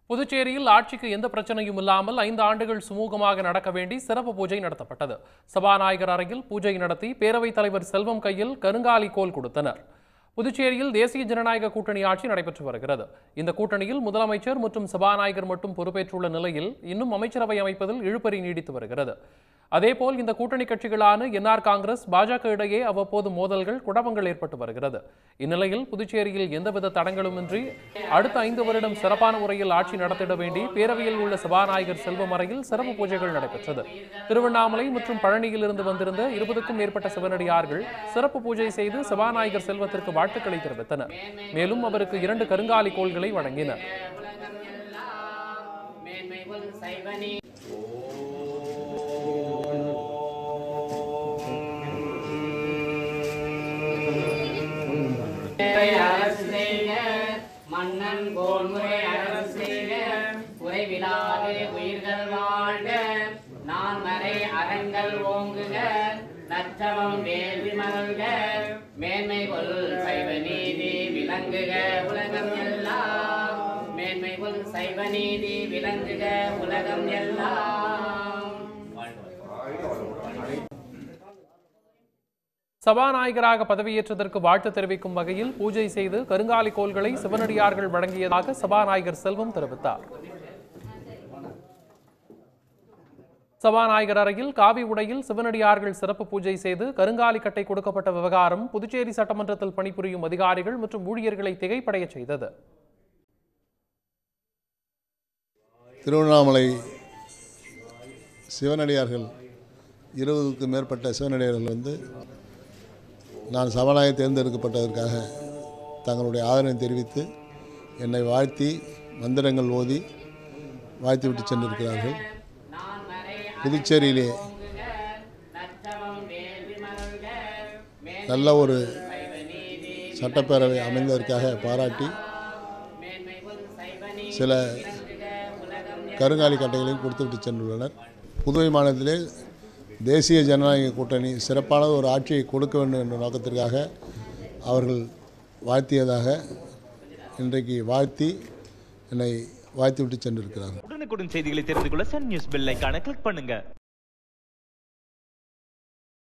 புதுச்சேரியில் ஆட்சிக்கு எந்த பிரச்சனையும் இல்லாமல் ஐந்து ஆண்டுகள் சுமூகமாக நடக்க வேண்டி சிறப்பு பூஜை நடத்தப்பட்டது சபாநாயகர் அறையில் பூஜை நடத்தி பேரவைத் தலைவர் செல்வம் கையில் கருங்காலி கோல் கொடுத்தனர் புதுச்சேரியில் தேசிய ஜனநாயக கூட்டணி ஆட்சி நடைபெற்று வருகிறது இந்த கூட்டணியில் முதலமைச்சர் மற்றும் சபாநாயகர் மட்டும் பொறுப்பேற்றுள்ள நிலையில் இன்னும் அமைச்சரவை அமைப்பதில் இழுபறி நீடித்து வருகிறது அதேபோல் இந்த கூட்டணி கட்சிகளான என்ஆர் காங்கிரஸ் பாஜக இடையே அவ்வப்போது மோதல்கள் குழப்பங்கள் ஏற்பட்டு வருகிறது இந்நிலையில் புதுச்சேரியில் எந்தவித தடங்களுமின்றி அடுத்த ஐந்து வருடம் சிறப்பான முறையில் ஆட்சி நடத்திட வேண்டி பேரவையில் உள்ள சபாநாயகர் செல்வம் அறையில் சிறப்பு பூஜைகள் நடைபெற்றது திருவண்ணாமலை மற்றும் பழனியிலிருந்து வந்திருந்த இருபதுக்கும் மேற்பட்ட சிவனடியார்கள் சிறப்பு பூஜை செய்து சபாநாயகர் செல்வத்திற்கு வாழ்த்துக்களை தெரிவித்தனர் மேலும் அவருக்கு இரண்டு கருங்காலி கோள்களை வழங்கினர் மேன்மைகள் சைவனி அரசு செய்க மன்னன் கோன்முறை அரசு செய்க குறைவிலாது உயிர்கள் வாழ்க நான் மறை அறங்கள் ஓங்குக நற்றவம் வேள்வி மலர்க மேன்மை கொள் சைவ நீதி விளங்குக உலகம் எல்லாம் மேன்மை கொள் சைவ நீதி விளங்குக உலகம் எல்லாம் சபாநாயகராக பதவியேற்றதற்கு வாழ்த்து தெரிவிக்கும் வகையில் பூஜை செய்து கருங்காலி கோல்களை சிவனடியார்கள் வழங்கியதாக சபாநாயகர் செல்வம் தெரிவித்தார் சபாநாயகர் அறையில் காவி உடையில் சிவனடியார்கள் சிறப்பு பூஜை செய்து கருங்காலி கட்டை கொடுக்கப்பட்ட விவகாரம் புதுச்சேரி சட்டமன்றத்தில் பணிபுரியும் அதிகாரிகள் மற்றும் ஊழியர்களை திகைப்படைய செய்தது திருவண்ணாமலை சிவனடியார்கள் இருபதுக்கும் மேற்பட்ட சிவனடியார்கள் வந்து நான் சபாநாயகர் தேர்ந்தெடுக்கப்பட்டதற்காக தங்களுடைய ஆதரவை தெரிவித்து என்னை வாழ்த்தி மந்திரங்கள் ஓதி வாழ்த்திவிட்டு சென்றிருக்கிறார்கள் புதுச்சேரியிலே நல்ல ஒரு சட்டப்பேரவை அமைந்ததற்காக பாராட்டி சில கருங்காலி கட்டைகளையும் கொடுத்துவிட்டு சென்றுள்ளனர் புதுவை மாநிலத்திலே தேசிய ஜனநாயக கூட்டணி சிறப்பான ஒரு ஆட்சியை கொடுக்க வேண்டும் என்ற நோக்கத்திற்காக அவர்கள் வாழ்த்தியதாக இன்றைக்கு வாழ்த்தி என்னை வாழ்த்திவிட்டு சென்றிருக்கிறார்கள் உடனுக்குடன் செய்திகளை தெரிந்து கொள்ள சன் நியூஸ் பெல் ஐகானை கிளிக் பண்ணுங்க